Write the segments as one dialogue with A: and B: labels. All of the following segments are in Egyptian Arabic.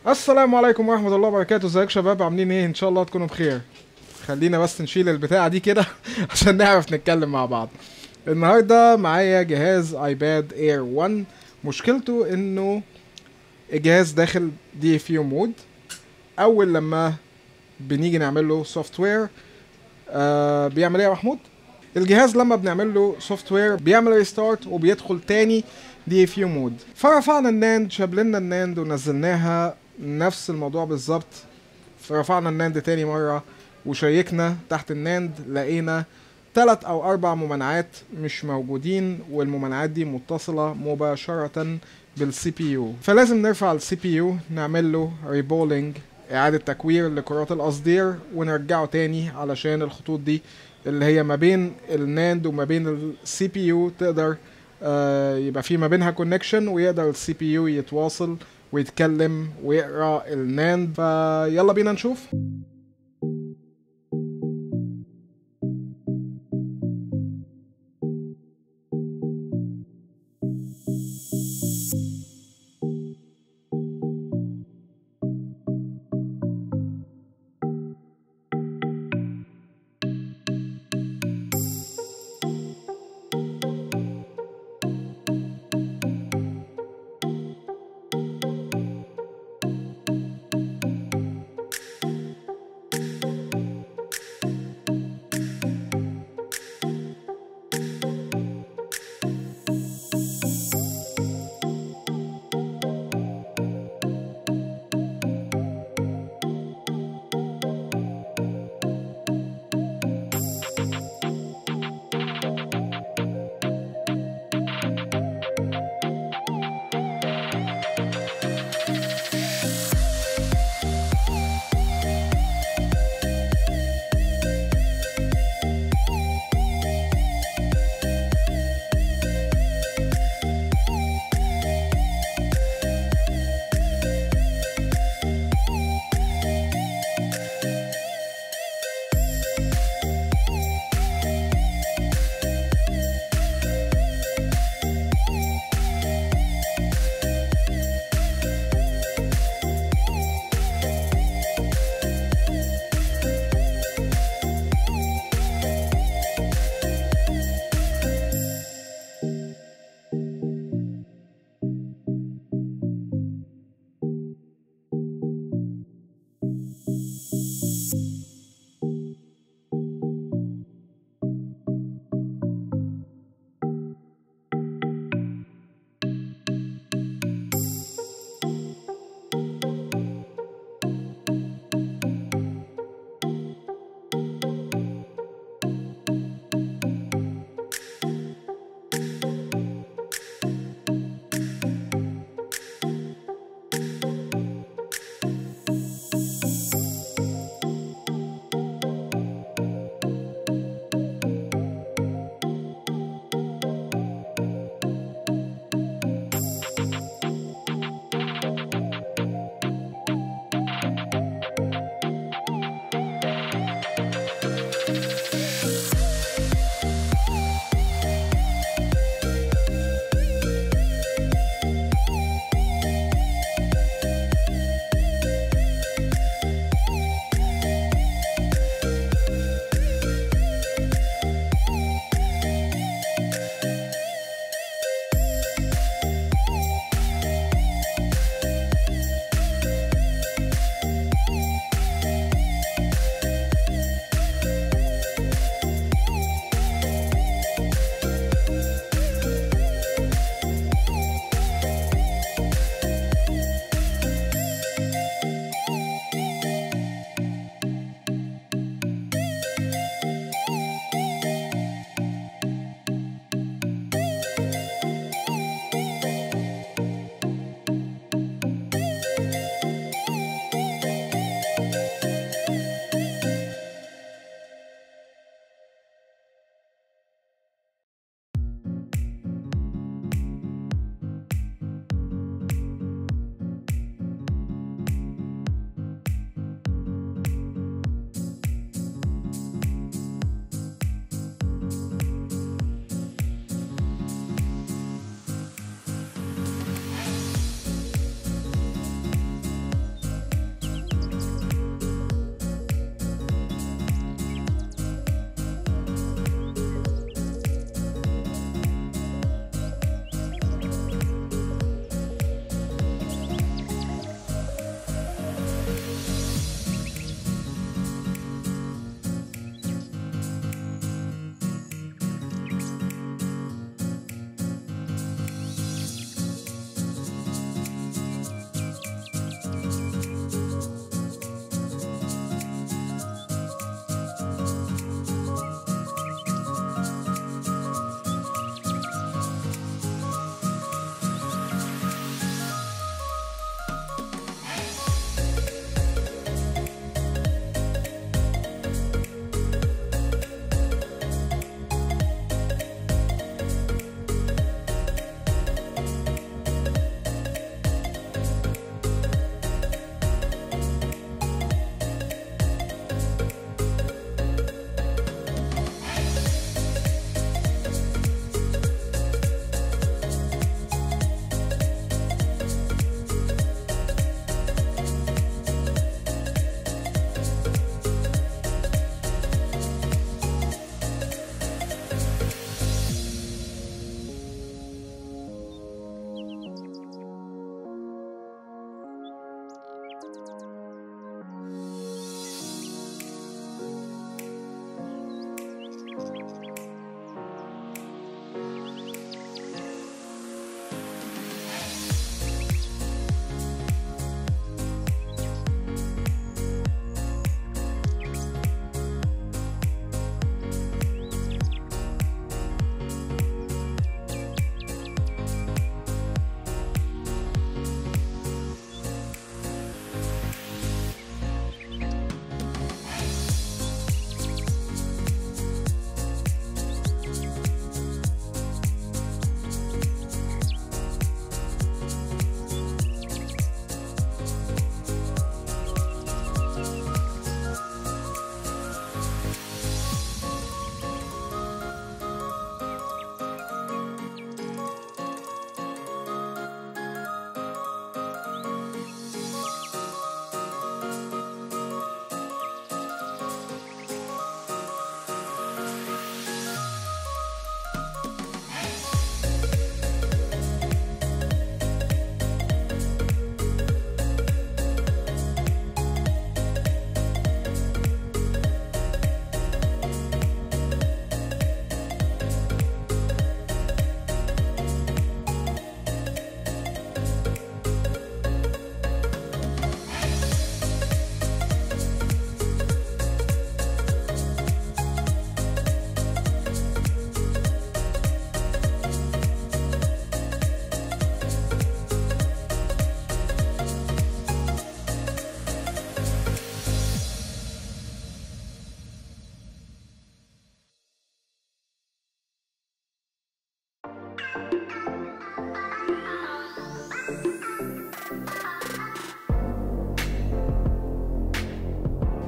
A: السلام عليكم ورحمة الله وبركاته ازيكم شباب عاملين ايه ان شاء الله تكونوا بخير خلينا بس نشيل البتاعة دي كده عشان نعرف نتكلم مع بعض النهاردة معايا جهاز ايباد اير 1 مشكلته انه الجهاز داخل دي فيو مود اول لما بنيجي نعمل له سوفت وير آه بيعمل ايه يا محمود الجهاز لما بنعمل له سوفت وير بيعمل ريستارت وبيدخل تاني دي فيو مود فرفعنا الناند شابلنا الناند ونزلناها نفس الموضوع بالظبط فرفعنا الناند تاني مرة وشيكنا تحت الناند لقينا تلات او اربع ممانعات مش موجودين والممانعات دي متصلة مباشرة بالسي بي يو فلازم نرفع السي بي يو نعمل له ريبولينج اعادة تكوير لكرات القصدير ونرجعه تاني علشان الخطوط دي اللي هي ما بين الناند وما بين السي بي يو تقدر آه يبقى في ما بينها كونكشن ويقدر السي بي يو يتواصل ويتكلم ويقرا الناند فيلا بينا نشوف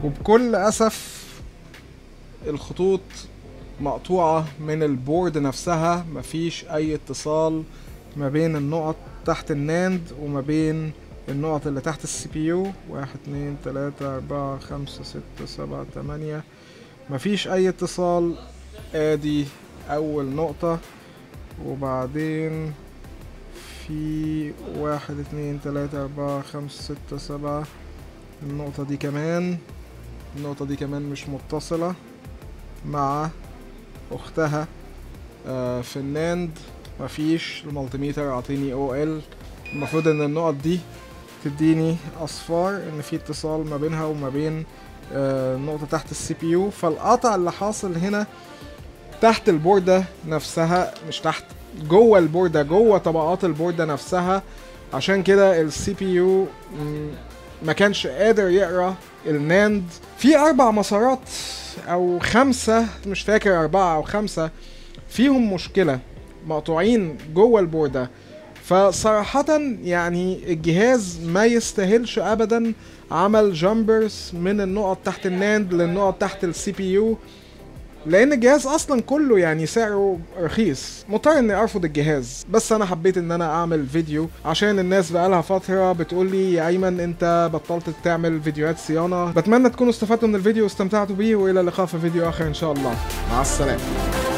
A: وبكل اسف الخطوط مقطوعة من البورد نفسها مفيش اي اتصال ما بين النقط تحت الناند وما بين النقط اللي تحت السي بي يو واحد اتنين تلاتة اربعة خمسة ستة سبعة تمانية مفيش اي اتصال ادي اول نقطة وبعدين في واحد اتنين تلاتة اربعة خمسة ستة سبعة النقطة دي كمان النقطة دي كمان مش متصلة مع اختها آه في الناند مفيش المالتيميتر عطيني او ال المفروض ان النقط دي تديني اصفار ان في اتصال ما بينها وما بين آه نقطة تحت السي بي يو فالقطع اللي حاصل هنا تحت البوردة نفسها مش تحت جوه البوردة جوه طبقات البوردة نفسها عشان كده السي بي يو ما كانش قادر يقرا الناند في اربع مسارات او خمسة مش فاكر اربعة او خمسة فيهم مشكلة مقطوعين جوه البوردة فصراحة يعني الجهاز ما يستاهلش ابدا عمل جامبرز من النقط تحت الناند للنقط تحت السي بي يو لان الجهاز اصلا كله يعني سعره رخيص مضطر اني ارفض الجهاز بس انا حبيت ان انا اعمل فيديو عشان الناس بقالها فتره بتقول لي يا ايمن انت بطلت تعمل فيديوهات صيانه بتمنى تكونوا استفدتوا من الفيديو واستمتعتوا بيه والى اللقاء في فيديو اخر ان شاء الله مع السلامه